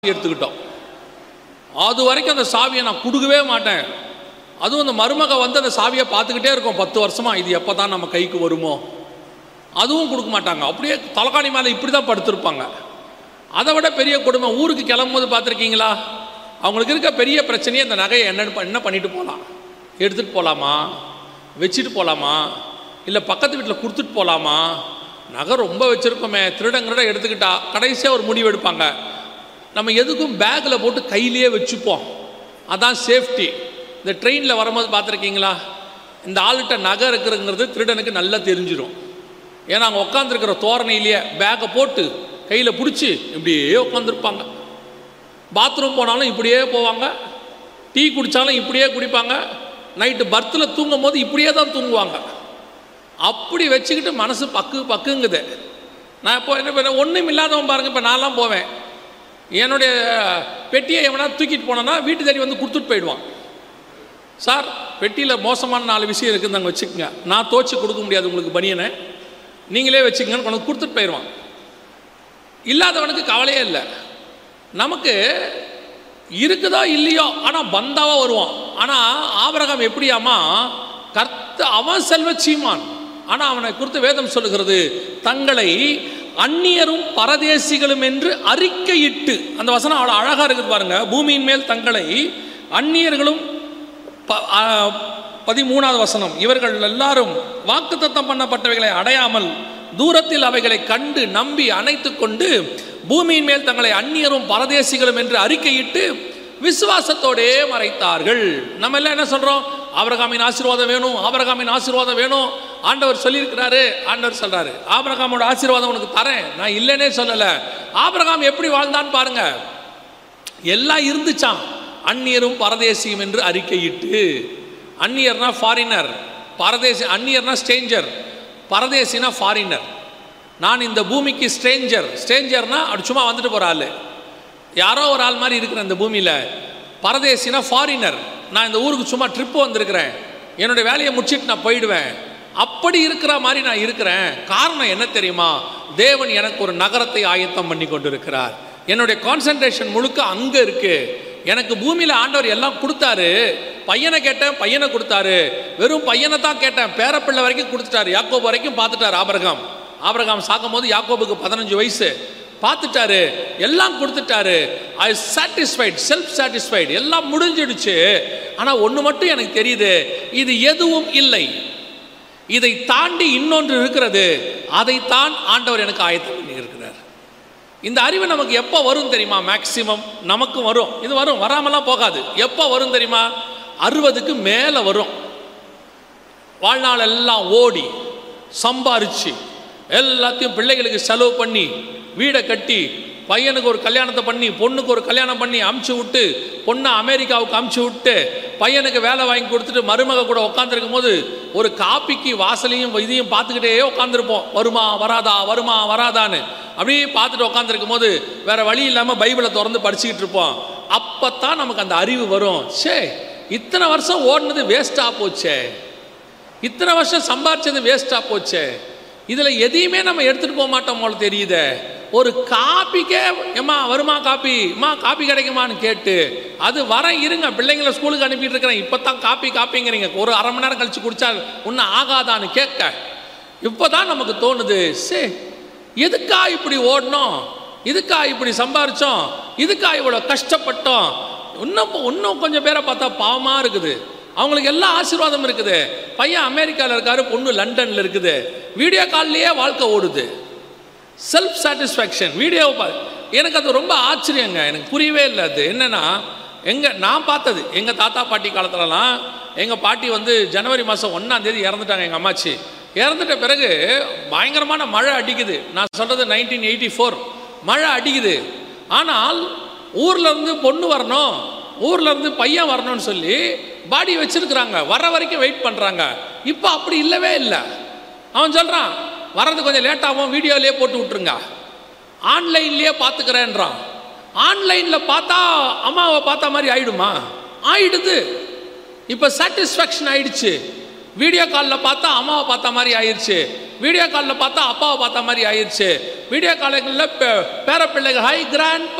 எடுத்துக்கிட்டோம் அது வரைக்கும் அந்த சாவியை நான் கொடுக்கவே மாட்டேன் அதுவும் அந்த மருமக வந்து அந்த சாவியை பார்த்துக்கிட்டே இருக்கும் பத்து வருஷமா இது எப்போ தான் நம்ம கைக்கு வருமோ அதுவும் கொடுக்க மாட்டாங்க அப்படியே தலைகாணி மேலே இப்படி தான் படுத்திருப்பாங்க அதை விட பெரிய கொடுமை ஊருக்கு கிளம்பும்போது பார்த்துருக்கீங்களா அவங்களுக்கு இருக்க பெரிய பிரச்சனையே அந்த நகையை என்ன என்ன பண்ணிட்டு போகலாம் எடுத்துகிட்டு போகலாமா வச்சுட்டு போகலாமா இல்லை பக்கத்து வீட்டில் கொடுத்துட்டு போகலாமா நகை ரொம்ப வச்சுருக்கோமே திருடங்கிருட எடுத்துக்கிட்டா கடைசியாக ஒரு முடிவு எடுப்பாங்க நம்ம எதுக்கும் பேக்கில் போட்டு கையிலேயே வச்சுப்போம் அதான் சேஃப்டி இந்த ட்ரெயினில் வரும்போது பார்த்துருக்கீங்களா இந்த ஆள்கிட்ட நகை இருக்குங்கிறது திருடனுக்கு நல்லா தெரிஞ்சிடும் ஏன்னா அங்கே உட்காந்துருக்கிற தோரணையிலேயே பேக்கை போட்டு கையில் பிடிச்சி இப்படியே உட்காந்துருப்பாங்க பாத்ரூம் போனாலும் இப்படியே போவாங்க டீ குடித்தாலும் இப்படியே குடிப்பாங்க நைட்டு பர்த்தில் தூங்கும் போது இப்படியே தான் தூங்குவாங்க அப்படி வச்சுக்கிட்டு மனசு பக்கு பக்குங்குது நான் இப்போ என்ன பண்ண ஒன்றும் இல்லாதவன் பாருங்க இப்போ நான்லாம் போவேன் என்னுடைய பெட்டியை எவனா தூக்கிட்டு போனேன்னா வீட்டு தேடி வந்து கொடுத்துட்டு போயிடுவான் சார் பெட்டியில் மோசமான நாலு விஷயம் இருக்குன்னு நாங்கள் வச்சுக்கோங்க நான் தோச்சு கொடுக்க முடியாது உங்களுக்கு பனியனை நீங்களே வச்சுக்கங்கன்னு கொண்டு வந்து கொடுத்துட்டு போயிடுவான் இல்லாதவனுக்கு கவலையே இல்லை நமக்கு இருக்குதோ இல்லையோ ஆனால் பந்தாவா வருவான் ஆனால் ஆபரகம் எப்படியாமா கர்த்த அவன் செல்வ சீமான் ஆனால் அவனை குறித்து வேதம் சொல்லுகிறது தங்களை அந்நியரும் பரதேசிகளும் என்று அறிக்கையிட்டு அந்த வசனம் அவ்வளோ அழகாக இருக்குது பாருங்க பூமியின் மேல் தங்களை அந்நியர்களும் ப- ஆ, பதிமூணாவது வசனம் இவர்கள் எல்லாரும் வாக்குத்தத்தம் பண்ணப்பட்டவைகளை அடையாமல் தூரத்தில் அவைகளை கண்டு நம்பி அணைத்துக் கொண்டு பூமியின் மேல் தங்களை அந்நியரும் பரதேசிகளும் என்று அறிக்கையிட்டு விசுவாசத்தோடே மறைத்தார்கள் நம்ம எல்லாம் என்ன சொல்றோம் ஆபிரகாமின் ஆசீர்வாதம் வேணும் ஆபிரகாமின் ஆசீர்வாதம் வேணும் ஆண்டவர் சொல்லியிருக்கிறாரு ஆண்டவர் சொல்றாரு ஆபிரகாமோட ஆசீர்வாதம் உனக்கு தரேன் நான் இல்லைன்னே சொல்லல ஆபிரகாம் எப்படி வாழ்ந்தான்னு பாருங்க எல்லாம் இருந்துச்சாம் அந்நியரும் பரதேசியும் என்று அறிக்கையிட்டு அந்நியர்னா ஃபாரினர் பரதேசி அந்நியர்னா ஸ்ட்ரேஞ்சர் பரதேசினா ஃபாரினர் நான் இந்த பூமிக்கு ஸ்ட்ரேஞ்சர் ஸ்ட்ரேஞ்சர்னா அப்படி சும்மா வந்துட்டு போகிற ஆள் யாரோ ஒரு ஆள் மாதிரி இருக்கிறேன் இந்த பூமியில் பரதேசினா ஃபாரினர் நான் இந்த ஊருக்கு சும்மா ட்ரிப்பு வந்திருக்கிறேன் என்னுடைய வேலையை முடிச்சிட்டு நான் போயிடுவேன் அப்படி இருக்கிற மாதிரி நான் இருக்கிறேன் காரணம் என்ன தெரியுமா தேவன் எனக்கு ஒரு நகரத்தை ஆயத்தம் பண்ணி கொண்டிருக்கிறார் என்னுடைய கான்சன்ட்ரேஷன் முழுக்க அங்கே இருக்கு எனக்கு பூமியில் ஆண்டவர் எல்லாம் கொடுத்தாரு பையனை கேட்டேன் பையனை கொடுத்தாரு வெறும் பையனை தான் கேட்டேன் பேரப்பிள்ளை வரைக்கும் கொடுத்துட்டாரு யாக்கோபு வரைக்கும் பார்த்துட்டாரு ஆபரகாம் ஆபரகாம் சாக்கும் போது யாக்கோபுக்கு பதினஞ்சு வயசு பார்த்துட்டாரு எல்லாம் கொடுத்துட்டாரு ஐ சாட்டிஸ்ஃபைட் செல்ஃப் சாட்டிஸ்ஃபைடு எல்லாம் முடிஞ்சிடுச்சு ஆனால் ஒன்று மட்டும் எனக்கு தெரியுது இது எதுவும் இல்லை இதை தாண்டி இன்னொன்று இருக்கிறது அதைத்தான் ஆண்டவர் எனக்கு ஆயத்தம் பண்ணி இருக்கிறார் இந்த அறிவு நமக்கு எப்போ வரும் தெரியுமா மேக்சிமம் நமக்கும் வரும் இது வரும் வராமலாம் போகாது எப்போ வரும் தெரியுமா அறுபதுக்கு மேலே வரும் வாழ்நாள் எல்லாம் ஓடி சம்பாரிச்சு எல்லாத்தையும் பிள்ளைகளுக்கு செலவு பண்ணி வீடை கட்டி பையனுக்கு ஒரு கல்யாணத்தை பண்ணி பொண்ணுக்கு ஒரு கல்யாணம் பண்ணி அமுச்சு விட்டு பொண்ணை அமெரிக்காவுக்கு அமுச்சு விட்டு பையனுக்கு வேலை வாங்கி கொடுத்துட்டு மருமக கூட உட்காந்துருக்கும் போது ஒரு காப்பிக்கு வாசலையும் இதையும் பார்த்துக்கிட்டே உட்காந்துருப்போம் வருமா வராதா வருமா வராதான்னு அப்படியே பார்த்துட்டு உட்காந்துருக்கும் போது வேற வழி இல்லாமல் பைபிளை திறந்து படிச்சுக்கிட்டு இருப்போம் அப்பத்தான் நமக்கு அந்த அறிவு வரும் சே இத்தனை வருஷம் ஓடினது வேஸ்ட்டாக போச்சே இத்தனை வருஷம் சம்பாரிச்சது வேஸ்ட்டாக போச்சே இதில் எதையுமே நம்ம எடுத்துகிட்டு போக மாட்டோம் போல தெரியுதே ஒரு காப்பிக்கே ஏம்மா வருமா காப்பி அம்மா காப்பி கிடைக்குமான்னு கேட்டு அது வர இருங்க பிள்ளைங்களை ஸ்கூலுக்கு அனுப்பிட்டு இருக்கிறேன் இப்போ தான் காப்பி காப்பிங்கிறீங்க ஒரு அரை மணி நேரம் கழிச்சு குடிச்சா ஒன்றும் ஆகாதான்னு கேட்க இப்போ தான் நமக்கு தோணுது சே எதுக்கா இப்படி ஓடணும் இதுக்கா இப்படி சம்பாரிச்சோம் இதுக்கா இவ்வளோ கஷ்டப்பட்டோம் இன்னும் இன்னும் கொஞ்சம் பேரை பார்த்தா பாவமாக இருக்குது அவங்களுக்கு எல்லா ஆசீர்வாதம் இருக்குது பையன் அமெரிக்காவில் இருக்காரு பொண்ணு லண்டனில் இருக்குது வீடியோ கால்லையே வாழ்க்கை ஓடுது செல்ஃப் சாட்டிஸ்ஃபேக்ஷன் வீடியோவை பா எனக்கு அது ரொம்ப ஆச்சரியங்க எனக்கு புரியவே இல்லை அது என்னென்னா எங்கள் நான் பார்த்தது எங்கள் தாத்தா பாட்டி காலத்துலலாம் எங்கள் பாட்டி வந்து ஜனவரி மாதம் ஒன்றாம் தேதி இறந்துட்டாங்க எங்கள் அம்மாச்சி இறந்துட்ட பிறகு பயங்கரமான மழை அடிக்குது நான் சொல்கிறது நைன்டீன் எயிட்டி ஃபோர் மழை அடிக்குது ஆனால் ஊர்ல இருந்து பொண்ணு வரணும் ஊர்ல இருந்து பையன் வரணும்னு சொல்லி பாடி வச்சிருக்கிறாங்க வர வரைக்கும் வெயிட் பண்ணுறாங்க இப்போ அப்படி இல்லவே இல்லை அவன் சொல்கிறான் வர்றது கொஞ்சம் லேட்டாகும் வீடியோலேயே போட்டு விட்ருங்க ஆன்லைன்லேயே பார்த்துக்கிறேன்றான் ஆன்லைனில் பார்த்தா அம்மாவை பார்த்த மாதிரி ஆயிடுமா ஆயிடுது இப்போ சாட்டிஸ்ஃபேக்ஷன் ஆயிடுச்சு வீடியோ காலில் பார்த்தா அம்மாவை பார்த்த மாதிரி ஆயிடுச்சு வீடியோ காலில் பார்த்தா அப்பாவை பார்த்த மாதிரி ஆயிடுச்சு வீடியோ காலில் பேர பிள்ளைகள் ஹை கிராண்ட்